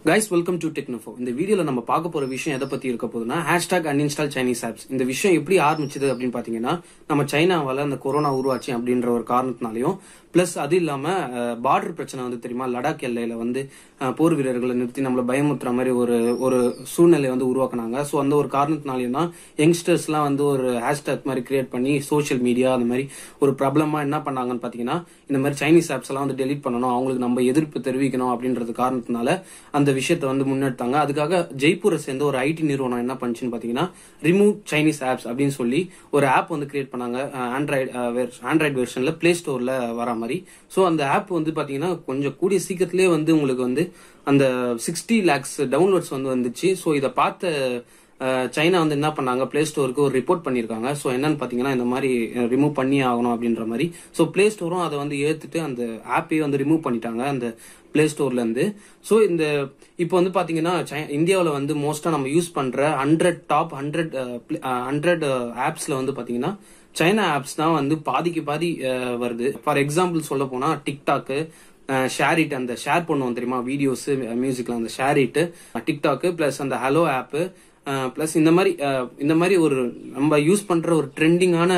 guys welcome to டெக்னோஃபோ இந்த வீடியோல நம்ம பார்க்க போற விஷயம் எதை பத்தி இருக்க போகுதுன்னா ஹேஷ்டாக் அன்இன்ஸ்டால் சைனீஸ் ஆப்ஸ் இந்த விஷயம் எப்படி ஆரம்பிச்சது அப்படின்னு பாத்தீங்கன்னா நம்ம சைனாவால அந்த கொரோனா உருவாச்சு அப்படின்ற ஒரு காரணத்தினாலையும் பிளஸ் அது இல்லாம பார்டர் பிரச்சனை வந்து தெரியுமா லடாக் எல்லையில வந்து அஹ், போர் வீரர்களை நிறுத்தி நம்மள பயமுறுத்துற மாதிரி ஒரு ஒரு சூழ்நிலை வந்து உருவாக்குனாங்க ஸோ அந்த ஒரு காரணத்தினாலையும் தான் யங்ஸ்டர்ஸ்லாம் வந்து ஒரு ஹேஷ்டாக் மாதிரி கிரியேட் பண்ணி சோஷியல் மீடியா அந்த மாதிரி ஒரு பிரபலமா என்ன பண்ணாங்கன்னு பாத்தீங்கன்னா இந்த மாதிரி சைனீஸ் ஆப்ஸ் எல்லாம் வந்து டெலீட் பண்ணணும் அவங்களுக்கு நம்ம எதிர்ப்பு தெரிவிக்கணும் அப்படின்றது காரணத்தினால அந்த விஷயத்தை வந்து முன்னெடுத்தாங்க அதுக்காக ஜெய்ப்பூரை சேர்ந்த ஒரு ஐடி நிறுவனம் என்ன பண்ணுச்சுன்னு பாத்தீங்கன்னா ரிமூவ் சைனீஸ் ஆப்ஸ் அப்படின்னு சொல்லி ஒரு ஆப் வந்து கிரியேட் பண்ணாங்க ஆண்ட்ராய்டு ஆண்ட்ராய்டு வெர்ஷன்ல பிளே ஸ்டோர்ல வர மாதிரி ஸோ அந்த ஆப் வந்து பாத்தீங்கன்னா கொஞ்சம் கூடிய சீக்கிரத்திலே வந்து உங்களுக்கு வந்து அந்த சிக்ஸ்டி லேக்ஸ் டவுன்லோட்ஸ் வந்து வந்துச்சு ஸோ இதை பார்த்த அஹ், சைனா வந்து என்ன பண்ணாங்க பிளே ஸ்டோருக்கு ஒரு ரிப்போர்ட் பண்ணியிருக்காங்க ஸோ என்னன்னு பார்த்தீங்கன்னா இந்த மாதிரி ரிமூவ் பண்ணி ஆகணும் அப்படின்ற மாதிரி ஸோ பிளே ஸ்டோரும் அதை வந்து ஏற்றுட்டு அந்த ஆப்பையே வந்து ரிமூவ் பண்ணிட்டாங்க அந்த பிளே ஸ்டோர்ல இருந்து ஸோ இந்த இப்போ வந்து பாத்தீங்கன்னா இந்தியாவில் வந்து மோஸ்டா நம்ம யூஸ் பண்ற ஹண்ட்ரட் டாப் ஹண்ட்ரட் ஹண்ட்ரட் ஆப்ஸ்ல வந்து பாத்தீங்கன்னா சைனா ஆப்ஸ் தான் வந்து பாதிக்கு பாதி அஹ், வருது ஃபார் எக்ஸாம்பிள் சொல்ல போனா டிக்டாக்கு ஷேர் இட் அந்த ஷேர் பண்ணுவோம் தெரியுமா வீடியோஸ் மியூசிக்ல அந்த ஷேர் இட் டிக்டாக்கு பிளஸ் அந்த ஹலோ ஆப்பு பிளஸ் இந்த மாதிரி அஹ், இந்த மாதிரி ஒரு நம்ம யூஸ் பண்ற ஒரு ட்ரெண்டிங்கான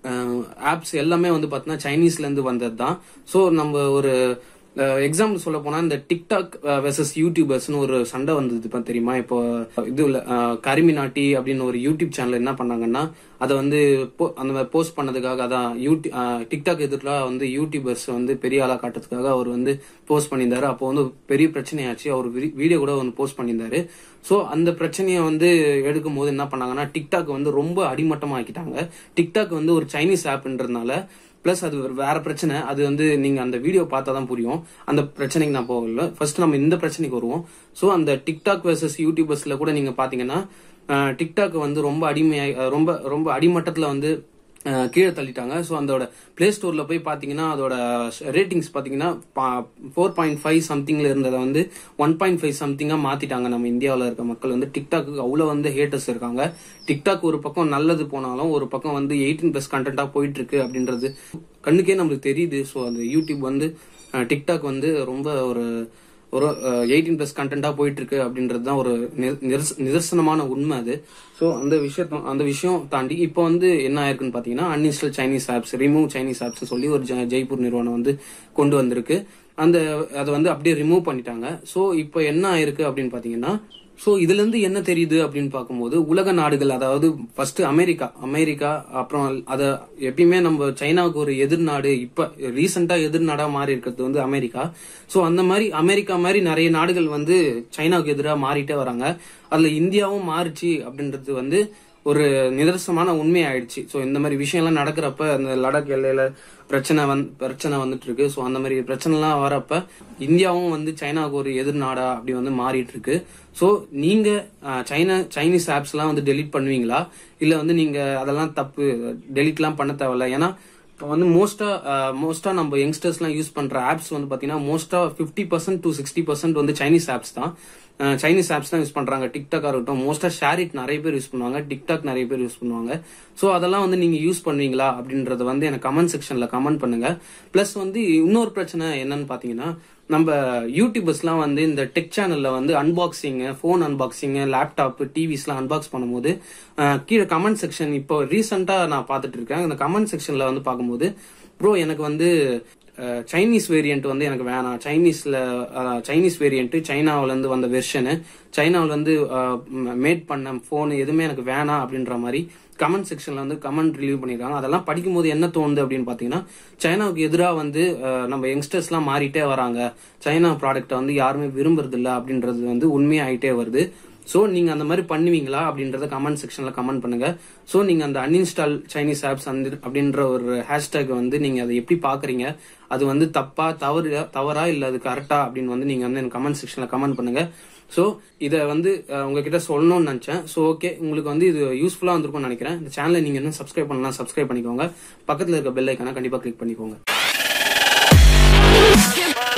ஆப்ஸ் எல்லாமே வந்து பாத்தீங்கன்னா சைனீஸ்ல இருந்து வந்தது தான் ஸோ நம்ம ஒரு எக்ஸாம்பிள் சொல்ல போனா இந்த டிக்டாக் வெர்சஸ் யூடியூபர்ஸ்னு ஒரு சண்டை வந்தது இப்ப தெரியுமா இப்போ இது இல்ல கரிமி நாட்டி அப்படின்னு ஒரு யூடியூப் சேனல் என்ன பண்ணாங்கன்னா அதை வந்து po- அந்த மாதிரி போஸ்ட் பண்ணதுக்காக அதான் யூடி டிக்டாக் எதிராக வந்து யூடியூபர்ஸ் வந்து பெரிய ஆளா காட்டுறதுக்காக அவர் வந்து போஸ்ட் பண்ணியிருந்தாரு அப்போ வந்து பெரிய பிரச்சனையாச்சு அவர் வீடியோ கூட வந்து போஸ்ட் பண்ணியிருந்தாரு ஸோ அந்த பிரச்சனையை வந்து எடுக்கும் போது என்ன பண்ணாங்கன்னா டிக்டாக் வந்து ரொம்ப அடிமட்டமாக்கிட்டாங்க டிக்டாக் வந்து ஒரு சைனீஸ் ஆப்ன்றதுனால பிளஸ் அது ஒரு வேற பிரச்சனை அது வந்து நீங்க அந்த வீடியோ பார்த்தா தான் புரியும் அந்த பிரச்சனைக்கு நான் போகல ஃபர்ஸ்ட் நம்ம இந்த பிரச்சனைக்கு வருவோம் ஸோ அந்த டிக்டாக் வெர்சஸ் யூடியூபர்ஸ்ல கூட நீங்க பாத்தீங்கன்னா அஹ், டிக்டாக் வந்து ரொம்ப அடிமையாய் அஹ், ரொம்ப ரொம்ப அடிமட்டத்துல வந்து அஹ், கீழே தள்ளிட்டாங்க ஸோ அதோட பிளே ஸ்டோர்ல போய் பாத்தீங்கன்னா அதோட ரேட்டிங்ஸ் பாத்தீங்கன்னா ஃபோர் பாயிண்ட் ஃபைவ் சம்திங்ல இருந்ததை வந்து ஒன் பாயிண்ட் ஃபைவ் சம்திங்கா மாத்திட்டாங்க நம்ம இந்தியாவில் இருக்க மக்கள் வந்து டிக்டாக்கு அவ்வளவு வந்து ஹேட்டர்ஸ் இருக்காங்க டிக்டாக் ஒரு பக்கம் நல்லது போனாலும் ஒரு பக்கம் வந்து எயிட்டீன் பிளஸ் கண்டென்ட்டா போயிட்டு இருக்கு அப்படின்றது கண்ணுக்கே நம்மளுக்கு தெரியுது ஸோ அந்த யூடியூப் வந்து அஹ், டிக்டாக் வந்து ரொம்ப ஒரு ஒரு எயிட்டீன் பிளஸ் கண்டென்ட்டா போயிட்டு இருக்கு அப்படின்றது தான் ஒரு நிர- நிரஸ்- நிதர்சனமான உண்மை அது ஸோ அந்த விஷயத்த அந்த விஷயம் தாண்டி இப்போ வந்து என்ன ஆயிருக்குன்னு பாத்தீங்கன்னா uninstall Chinese apps remove Chinese apps சொல்லி ஒரு ஜெ- ஜெய்ப்பூர் நிறுவனம் வந்து கொண்டு வந்திருக்கு அந்த அதை வந்து அப்படியே ரிமூவ் பண்ணிட்டாங்க ஸோ இப்போ என்ன ஆயிருக்கு அப்படின்னு பாத்தீங்கன்னா ஸோ இதுல இருந்து என்ன தெரியுது அப்படின்னு பார்க்கும்போது உலக நாடுகள் அதாவது ஃபர்ஸ்ட் அமெரிக்கா அமெரிக்கா அப்புறம் அத எப்பயுமே நம்ம சைனாவுக்கு ஒரு எதிர்நாடு இப்ப ரீசெண்டா எதிர்நாடா மாறி இருக்கிறது வந்து அமெரிக்கா ஸோ அந்த மாதிரி அமெரிக்கா மாதிரி நிறைய நாடுகள் வந்து சைனாவுக்கு எதிராக மாறிட்டே வராங்க அதுல இந்தியாவும் மாறுச்சு அப்படின்றது வந்து ஒரு நிதர்சனமான உண்மை ஆயிடுச்சு ஸோ இந்த மாதிரி விஷயம்லாம் நடக்கிறப்ப அந்த லடாக் எல்லையில பிரச்சனை வந்து பிரச்சனை வந்துட்டு இருக்கு ஸோ அந்த மாதிரி பிரச்சனைலாம் வரப்ப இந்தியாவும் வந்து சைனாவுக்கு ஒரு எதிர்நாடா அப்படி வந்து மாறிட்டு இருக்கு ஸோ நீங்க அஹ், சைனா சைனீஸ் ஆப்ஸ் எல்லாம் வந்து டெலீட் பண்ணுவீங்களா இல்ல வந்து நீங்க அதெல்லாம் தப்பு டெலீட்லாம் பண்ண தேவையில்ல ஏன்னா இப்போ வந்து மோஸ்டா மோஸ்டா நம்ம யங்ஸ்டர்ஸ்லாம் யூஸ் பண்ற ஆப்ஸ் வந்து பாத்தீங்கன்னா மோஸ்டா fifty percent to sixty percent வந்து சைனீஸ் ஆப்ஸ் தான் அஹ் சைனீஸ் ஆப்ஸ் தான் யூஸ் பண்றாங்க டிக்டாக் இருக்கட்டும் மோஸ்டா ஷேர் இட் நிறைய பேர் யூஸ் பண்ணுவாங்க டிக்டாக் நிறைய பேர் யூஸ் பண்ணுவாங்க ஸோ அதெல்லாம் வந்து நீங்க யூஸ் பண்ணுவீங்களா அப்படின்றத வந்து எனக்கு கமெண்ட் செக்ஷன்ல கமெண்ட் பண்ணுங்க பிளஸ் வந்து இன்னொரு பிரச்சனை என்னன்னு பாத்தீங்கன்னா நம்ம யூடியூபர்ஸ்லாம் வந்து இந்த டெக் சேனல்ல வந்து அன்பாக்சிங் ஃபோன் அன்பாக்சிங் லேப்டாப் டிவிஸ்லாம் அன்பாக்ஸ் பண்ணும்போது அஹ், கீழே கமெண்ட் செக்ஷன் இப்போ ரீசெண்டா நான் பார்த்துட்டு இருக்கேன் இந்த கமெண்ட் செக்ஷன்ல வந்து பார்க்கும்போது ப்ரோ எனக்கு வந்து அஹ், சைனீஸ் வேரியன்ட் வந்து எனக்கு வேணாம் சைனீஸ்ல அஹ், சைனீஸ் வேரியன்ட் சைனாவுல இருந்து வந்த வெர்ஷனு சைனாவுல இருந்து மேட் பண்ண போன் எதுவுமே எனக்கு வேணாம் அப்படின்ற மாதிரி கமெண்ட் செக்ஷன்ல வந்து கமெண்ட் ரிலீவ் பண்ணிருக்காங்க அதெல்லாம் படிக்கும்போது என்ன தோணுது அப்படின்னு பாத்தீங்கன்னா சைனாவுக்கு எதிராக வந்து அஹ், நம்ம யங்ஸ்டர்ஸ் எல்லாம் மாறிட்டே வராங்க சைனா ப்ராடக்ட்டை வந்து யாருமே விரும்புறது இல்ல அப்படின்றது வந்து உண்மையாயிட்டே வருது சோ நீங்க அந்த மாதிரி பண்ணுவீங்களா அப்படின்றத கமெண்ட் செக்ஷன்ல கமெண்ட் பண்ணுங்க சோ நீங்க அந்த அன்இன்ஸ்டால் சைனீஸ் ஆப்ஸ் அந்த அப்படின்ற ஒரு ஹேஷ்டேக் வந்து நீங்க அதை எப்படி பாக்குறீங்க அது வந்து தப்பா தவறு தவறா இல்ல அது கரெக்டா அப்படின்னு வந்து நீங்க வந்து எனக்கு கமெண்ட் செக்ஷன்ல கமெண்ட் பண்ணுங்க சோ இத வந்து அஹ், உங்ககிட்ட சொல்லணும்னு நினைச்சேன் சோ ஓகே உங்களுக்கு வந்து இது யூஸ்ஃபுல்லா வந்திருக்கும்னு நினைக்கிறேன் இந்த சேனலை நீங்க இன்னும் சப்ஸ்கிரைப் பண்ணலாம் சப்ஸ்கிரைப் பண்ணிக்கோங்க பக்கத்துல இருக்க பெல் ஐக்கான கண்டிப்பா கிளிக் பண்ணிக்கோங்க